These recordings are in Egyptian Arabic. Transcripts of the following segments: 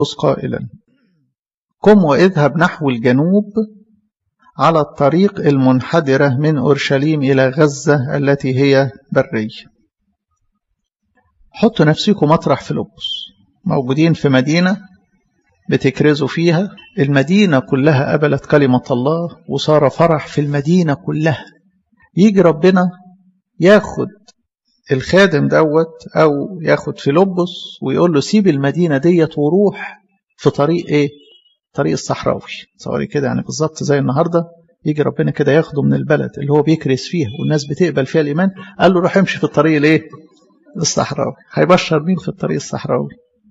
قائلا قم واذهب نحو الجنوب على الطريق المنحدرة من أورشليم إلى غزة التي هي برية حطوا نفسكم مطرح فيلبس موجودين في مدينة بتكرزوا فيها المدينة كلها قبلت كلمة الله وصار فرح في المدينة كلها يجي ربنا ياخد الخادم دوت أو ياخد فيلبس ويقول له سيب المدينة ديت وروح في طريق إيه؟ طريق الصحراوي تصوري كده يعني بالظبط زي النهارده يجي ربنا كده ياخده من البلد اللي هو بيكرس فيها والناس بتقبل فيها الإيمان قال له روح امشي في الطريق الإيه؟ الصحراوي هيبشر مين في الطريق الصحراوي؟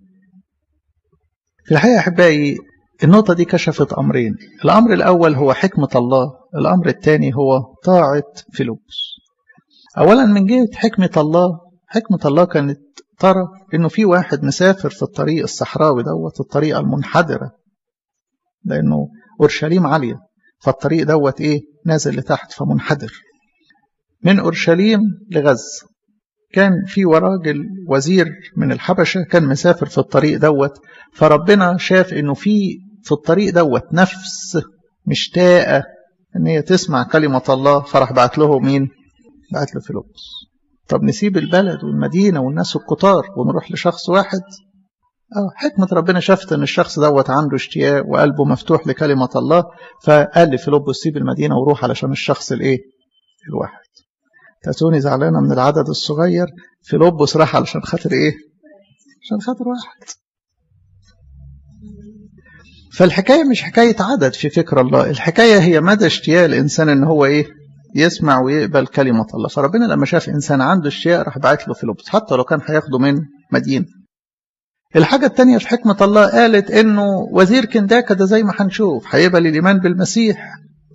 في الحقيقة أحبائي النقطة دي كشفت أمرين الأمر الأول هو حكمة الله الأمر الثاني هو طاعة فيلبس أولا من جهة حكمة الله حكمة الله كانت ترى إنه في واحد مسافر في الطريق الصحراوي دوت الطريقة المنحدرة لأنه أورشليم عالية فالطريق دوت إيه نازل لتحت فمنحدر من أورشليم لغزة كان في راجل وزير من الحبشة كان مسافر في الطريق دوت فربنا شاف إنه في في الطريق دوت نفس مشتاقة إن هي تسمع كلمة الله فراح بعت له مين؟ بعت له فيلبس طب نسيب البلد والمدينة والناس الكتار ونروح لشخص واحد اه حكمة ربنا شافت ان الشخص دوت عنده اشتياق وقلبه مفتوح لكلمة الله فقال لفيلبس سيب المدينة وروح علشان الشخص الايه الواحد تاتوني زعلانة من العدد الصغير فيلبس راح علشان خاطر ايه عشان خاطر واحد فالحكاية مش حكاية عدد في فكر الله الحكاية هي مدى اشتياق الإنسان ان هو ايه يسمع ويقبل كلمة الله فربنا لما شاف إنسان عنده اشتياق راح بعت له فيلبس حتى لو كان هياخده من مدينة الحاجة التانية في حكمة الله قالت إنه وزير كنداكا ده زي ما هنشوف هيقبل الإيمان بالمسيح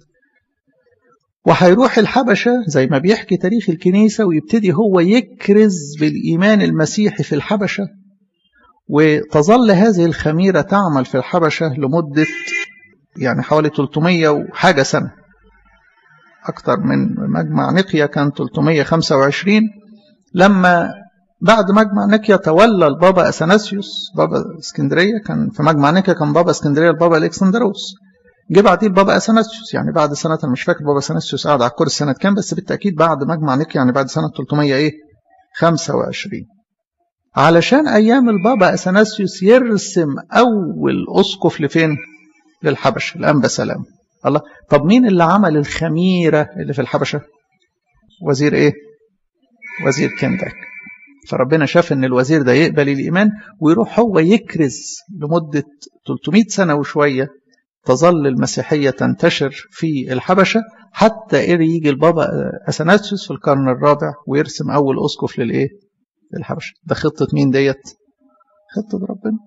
وهيروح الحبشة زي ما بيحكي تاريخ الكنيسة ويبتدي هو يكرز بالإيمان المسيحي في الحبشة وتظل هذه الخميرة تعمل في الحبشة لمدة يعني حوالي 300 وحاجة سنة أكثر من مجمع نقيا كان 325 لما بعد مجمع نقيا تولى البابا أثناسيوس بابا اسكندرية كان في مجمع نقيا كان بابا اسكندرية البابا الكسندروس جه بعديه البابا أثناسيوس يعني بعد سنة أنا مش فاكر بابا أثناسيوس قعد على الكرسي سنة كام بس بالتأكيد بعد مجمع نقيا يعني بعد سنة 300 إيه 25 علشان أيام البابا أثناسيوس يرسم أول أسقف لفين؟ للحبشة الأنبا سلام الله طب مين اللي عمل الخميرة اللي في الحبشة؟ وزير إيه؟ وزير كندك فربنا شاف ان الوزير ده يقبل الايمان ويروح هو يكرز لمده 300 سنه وشويه تظل المسيحيه تنتشر في الحبشه حتى إيه يجي البابا اثناسيوس في القرن الرابع ويرسم اول اسقف للايه؟ للحبشه ده خطه مين ديت؟ خطه ربنا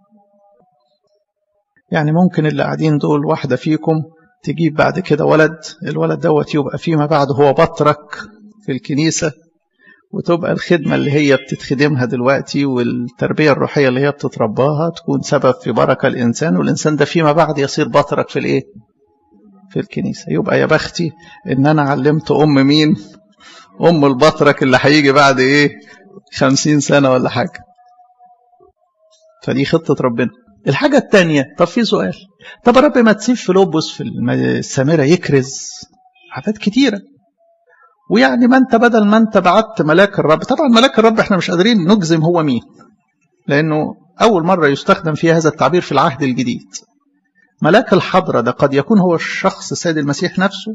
يعني ممكن اللي قاعدين دول واحده فيكم تجيب بعد كده ولد الولد دوت يبقى فيما بعد هو بطرك في الكنيسه وتبقى الخدمة اللي هي بتتخدمها دلوقتي والتربية الروحية اللي هي بتترباها تكون سبب في بركة الإنسان والإنسان ده فيما بعد يصير بطرك في الإيه؟ في الكنيسة يبقى يا بختي إن أنا علمت أم مين؟ أم البطرك اللي هيجي بعد إيه؟ خمسين سنة ولا حاجة فدي خطة ربنا الحاجة التانية طب في سؤال طب يا رب ما تسيب فيلبس في السامرة يكرز حاجات كتيرة ويعني ما انت بدل ما انت بعت ملاك الرب طبعا ملاك الرب احنا مش قادرين نجزم هو مين لانه اول مره يستخدم فيها هذا التعبير في العهد الجديد ملاك الحضرة ده قد يكون هو الشخص السيد المسيح نفسه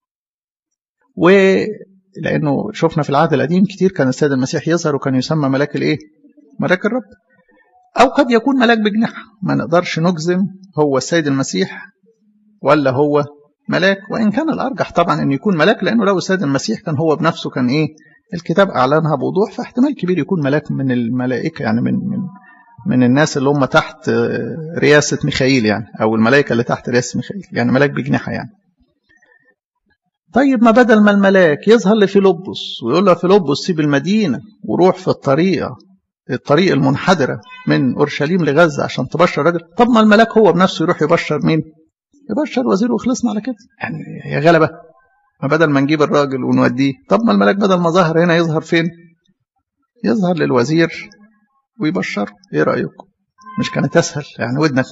ولانه شفنا في العهد القديم كتير كان السيد المسيح يظهر وكان يسمى ملاك الايه ملاك الرب او قد يكون ملاك بجناح ما نقدرش نجزم هو السيد المسيح ولا هو ملاك وإن كان الأرجح طبعا أن يكون ملاك لأنه لو السيد المسيح كان هو بنفسه كان إيه الكتاب أعلنها بوضوح فاحتمال كبير يكون ملاك من الملائكة يعني من من من الناس اللي هم تحت رئاسة ميخائيل يعني أو الملائكة اللي تحت رئاسة ميخائيل يعني ملاك بجناحة يعني طيب ما بدل ما الملاك يظهر لفيلبس ويقول له فيلبس سيب المدينة وروح في الطريقة الطريق المنحدرة من أورشليم لغزة عشان تبشر الراجل طب ما الملاك هو بنفسه يروح يبشر مين يبشر وزير وخلصنا على كده يعني هي غلبة ما بدل ما نجيب الراجل ونوديه طب ما الملاك بدل ما ظهر هنا يظهر فين يظهر للوزير ويبشره ايه رأيكم مش كانت أسهل يعني ودنك